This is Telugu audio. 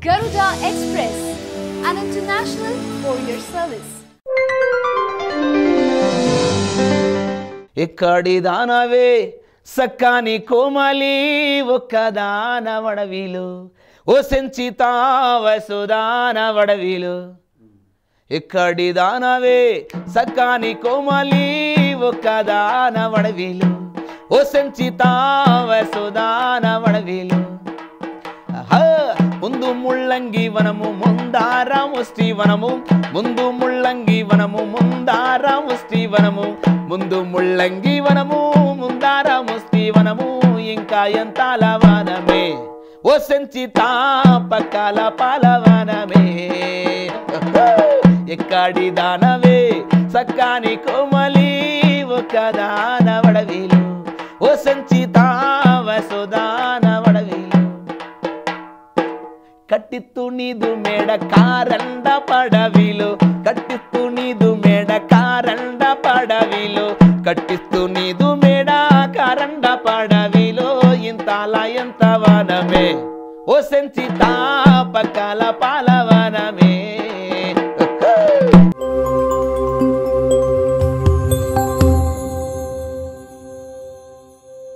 Garuda Express, an international courier service. ఎక్కడి దానవే సక్కాని కోమలి ఒక్కదాన వడవిలు ఓ సెంచితా వసుదాన వడవిలు ఎక్కడి దానవే సక్కాని కోమలి ఒక్కదాన వడవిలు ఓ సెంచితా వసుదాన వడవిలు ఆహా! ముందు ముళ్ళంగి వనము ముందార ముష్టి వనము ముందు ముళ్ళంగి వనము ముందార ముష్టి వనము ముందు ముళ్ళంగి వనము ముందార ముష్టి వనము ఇంకా ఎంత వనమే ఓ సంచిత పక్కల పాలవనమే ఎక్కడి దానవే సక్కాని కోమలి ఒక దానవడవిలు ఓ సంచిత వసుదాన వడవిలు ಕಟ್ಟಿತ್ತು ನೀದು ಮೇಡ ಕಾರಂಡ ಪಡವಿಲು ಕಟ್ಟಿತ್ತು ನೀದು ಮೇಡ ಕಾರಂಡ ಪಡವಿಲು ಕಟ್ಟಿತ್ತು ನೀದು ಮೇಡ ಕಾರಂಡ పడవిలో ఇంతల ఎంత వనమే ఓ సెంచిత పక్కల పాలవనమే